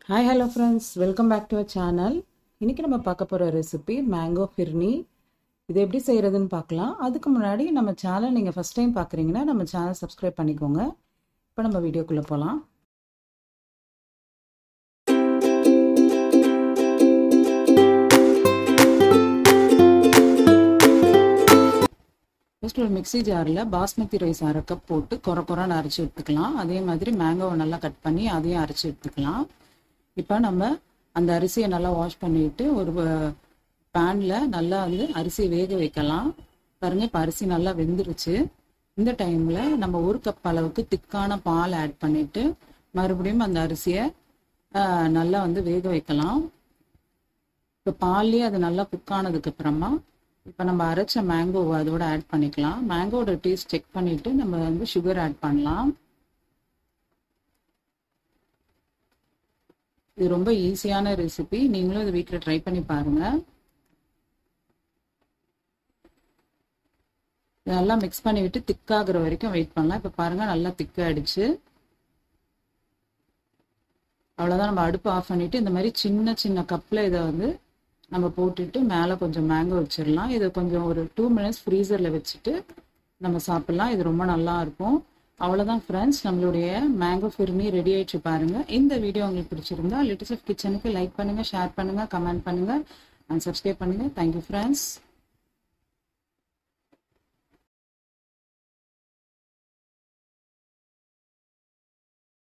hi hello friends welcome back to a channel இன்றைக்கி நம்ம பார்க்க போகிற ரெசிபி மேங்கோ ஃபிர்னி இது எப்படி செய்கிறதுன்னு பார்க்கலாம் அதுக்கு முன்னாடி நம்ம சேனல் நீங்கள் ஃபஸ்ட் டைம் பார்க்குறீங்கன்னா நம்ம சேனல் சப்ஸ்கிரைப் பண்ணிக்கோங்க இப்போ நம்ம வீடியோக்குள்ளே போகலாம் ஃபஸ்ட் ஒரு மிக்சி ஜாரில் பாஸ்மதி ரைஸ் அரை கப் போட்டு குறை குறைன்னு அரைச்சி எடுத்துக்கலாம் அதே மாதிரி மேங்கோவை நல்லா கட் பண்ணி அதையும் அரைச்சி எடுத்துக்கலாம் இப்போ நம்ம அந்த அரிசியை நல்லா வாஷ் பண்ணிட்டு ஒரு பேனில் நல்லா வந்து அரிசியை வேக வைக்கலாம் பாருங்க இப்போ அரிசி நல்லா வெந்துருச்சு இந்த டைமில் நம்ம ஒரு கப் அளவுக்கு திக்கான பால் ஆட் பண்ணிட்டு மறுபடியும் அந்த அரிசியை நல்லா வந்து வேக வைக்கலாம் இப்போ பால்லேயே அது நல்லா குக் ஆனதுக்கு அப்புறமா இப்போ நம்ம அரைச்ச மேங்கோவை அதோட ஆட் பண்ணிக்கலாம் மேங்கோட டேஸ்ட் செக் பண்ணிட்டு நம்ம வந்து சுகர் ஆட் பண்ணலாம் இது ரொம்ப ஈஸியான ரெசிபி நீங்களும் இது வீட்டில் ட்ரை பண்ணி பாருங்க நல்லா மிக்ஸ் பண்ணி விட்டு திக்காகிற வரைக்கும் வெயிட் பண்ணலாம் இப்போ பாருங்க நல்லா திக்காயிடுச்சு அவ்வளோதான் நம்ம அடுப்பு ஆஃப் பண்ணிட்டு இந்த மாதிரி சின்ன சின்ன கப்பில் இதை வந்து நம்ம போட்டுட்டு மேலே கொஞ்சம் மேங்கோ வச்சிடலாம் இதை கொஞ்சம் ஒரு டூ மினிட்ஸ் ஃப்ரீசரில் வச்சுட்டு நம்ம சாப்பிட்லாம் இது ரொம்ப நல்லா இருக்கும் அவ்வளோதான் ஃப்ரெண்ட்ஸ் நம்மளுடைய மேங்கோ ஃபிர்னி ரெடி ஆயிடுச்சு பாருங்க இந்த வீடியோ உங்களுக்கு பிடிச்சிருந்தா லிட்டிஸ் ஆஃப் கிச்சனுக்கு லைக் பண்ணுங்க ஷேர் பண்ணுங்க கமெண்ட் பண்ணுங்க அண்ட் சப்ஸ்கிரைப் பண்ணுங்க தேங்க்யூ ஃப்ரெண்ட்ஸ்